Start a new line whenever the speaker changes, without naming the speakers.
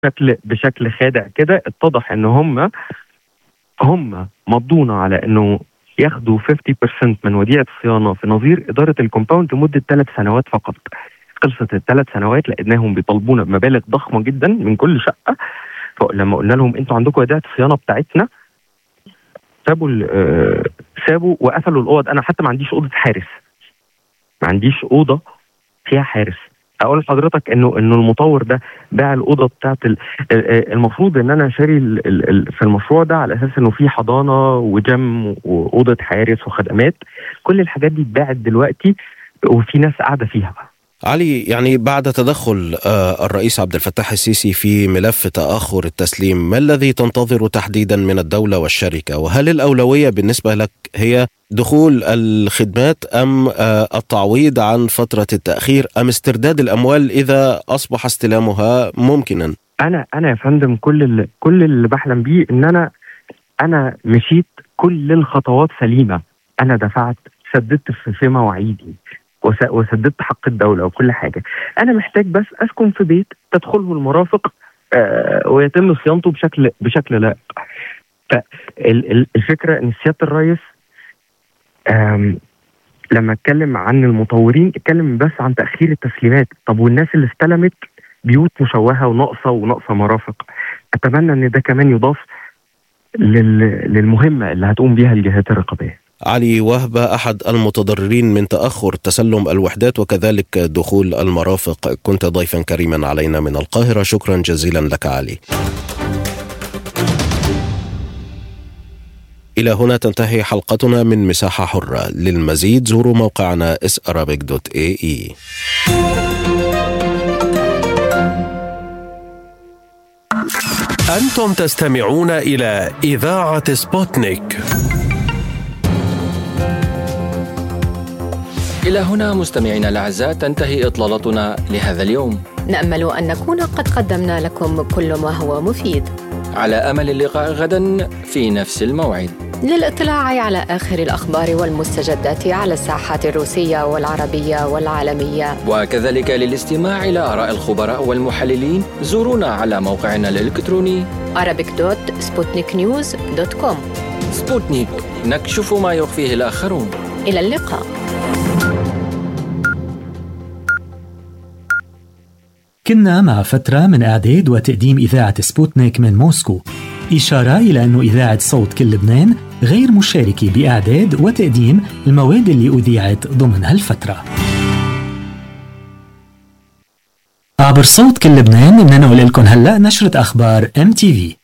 بشكل بشكل خادع كده اتضح ان هم هم مضونا على انه ياخدوا 50% من وديعه الصيانه في نظير اداره الكومباوند لمده ثلاث سنوات فقط. خلصت الثلاث سنوات لقيناهم بيطالبونا بمبالغ ضخمه جدا من كل شقه فلما قلنا لهم انتوا عندكم وديعه الصيانه بتاعتنا سابوا ال- آه، سابوا وقفلوا الاوض انا حتى ما عنديش اوضه حارس ما عنديش اوضه فيها حارس اقول لحضرتك انه انه المطور ده باع الاوضه بتاعت ال- ال- ال- المفروض ان انا شاري ال- ال- ال- في المشروع ده على اساس انه في حضانه وجم واوضه حارس وخدمات كل الحاجات دي اتباعت دلوقتي وفي ناس قاعده فيها
علي يعني بعد تدخل آه، الرئيس عبد الفتاح السيسي في ملف تاخر التسليم ما الذي تنتظر تحديدا من الدوله والشركه وهل الاولويه بالنسبه لك هي دخول الخدمات ام آه، التعويض عن فتره التاخير ام استرداد الاموال اذا اصبح استلامها ممكنا
انا انا يا فندم كل اللي كل اللي بحلم بيه ان انا انا مشيت كل الخطوات سليمه انا دفعت سددت في في مواعيدي وس- وسددت حق الدوله وكل حاجه انا محتاج بس اسكن في بيت تدخله المرافق آه ويتم صيانته بشكل بشكل لائق فالفكره ان سياده الرئيس آم، لما اتكلم عن المطورين اتكلم بس عن تاخير التسليمات طب والناس اللي استلمت بيوت مشوهه وناقصه وناقصه مرافق اتمنى ان ده كمان يضاف لل... للمهمه اللي هتقوم بيها الجهات الرقابيه
علي وهبة أحد المتضررين من تأخر تسلم الوحدات وكذلك دخول المرافق كنت ضيفا كريما علينا من القاهرة شكرا جزيلا لك علي إلى هنا تنتهي حلقتنا من مساحة حرة للمزيد زوروا موقعنا sarabic.ae
أنتم تستمعون إلى إذاعة سبوتنيك
إلى هنا مستمعينا الأعزاء تنتهي إطلالتنا لهذا اليوم
نامل ان نكون قد قدمنا لكم كل ما هو مفيد
على أمل اللقاء غدا في نفس الموعد
للاطلاع على اخر الاخبار والمستجدات على الساحات الروسيه والعربيه والعالميه
وكذلك للاستماع إلى آراء الخبراء والمحللين زورونا على موقعنا الإلكتروني
arabic.sputniknews.com
سبوتنيك نكشف ما يخفيه الآخرون
الى اللقاء
كنا مع فترة من إعداد وتقديم إذاعة سبوتنيك من موسكو إشارة إلى أن إذاعة صوت كل لبنان غير مشاركة بإعداد وتقديم المواد اللي أذيعت ضمن هالفترة عبر صوت كل لبنان بدنا نقول لكم هلأ نشرة أخبار ام تي في